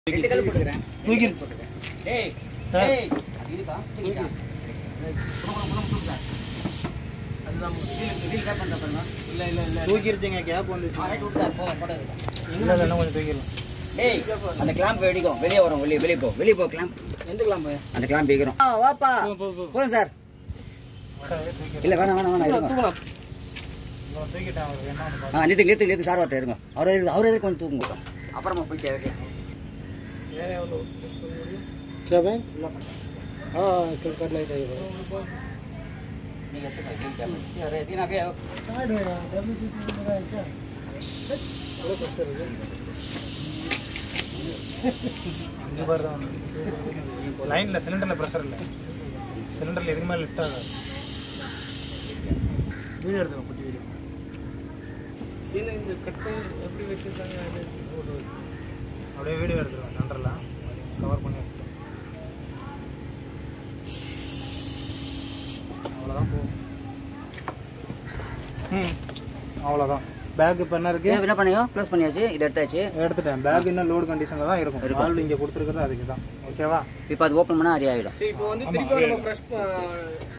ரெண்டு கல் போட்டுக்கிறேன் தூக்கி டேய் ஆ. டேய் அது இருக்கா தூக்கிச்சா அதுதான் வீல் வீல் கட் பண்ண பாருங்க இல்ல இல்ல இல்ல தூக்கிருச்சுங்க கேப் வந்துச்சு ஆ ரைட் விட்டுறாரு போங்க போட்டது இல்லை இல்லை கொஞ்சம் தூக்கிடலாம் டேய் அந்த கிளாம்ப் வெடிக்கும் வெளியே வரும் வெளியே வெளியே போ வெளியே போ கிளாம்ப் எந்த கிளாம்பு அந்த கிளாம்ப் வைக்கிறோம் ஆ வாப்பா போதும் சார் இல்ல வேணாம் வேணாம் வேணாம் இருங்க தூக்கிட்டேன் அவருக்கு என்ன ஒன்று ஆ நிறுத்து நிறுத்து நிறுத்து சார் வரட்ட இருங்க அவர் இருக்கு அவர் எதுக்கு வந்து தூக்குங்க அப்புறமா போய் கேட்க क्या बैंक हाँ करना ही चाहिए நீங்க எடுத்துக்கோங்க அரே தீனா பே साइड में डब्ल्यू सी लगा है क्या அஞ்சு பார் தான் லைனில் சிலிண்டரில் ப்ரெஷர் இல்லை சிலிண்டரில் எதுக்கு மேலே லிஃப்ட் ஆகாது வீடியோ எடுத்துக்கோ குட்டி வீடியோ இந்த கட்டை எப்படி வச்சுருக்காங்க அப்படியே வீடியோ எடுத்துருவேன் சென்டரில் கவர் பண்ணி எடுத்துருவேன் அவ்வளோதான் போகும் ம் அவ்வளோதான் பேக் இப்போ என்ன இருக்குது என்ன பண்ணியோ க்ளோஸ் பண்ணியாச்சு இதை எடுத்தாச்சு எடுத்துட்டேன் பேக் இன்னும் லோடு கண்டிஷனில் தான் இருக்கும் இருக்கும். ஆள் இங்கே கொடுத்துருக்குறது அதுக்கு தான் ஓகேவா இப்போ அது ஓப்பன் பண்ணால் அரி ஆகிடும் சரி இப்போ வந்து திருப்பி நம்ம ஃப்ரெஷ்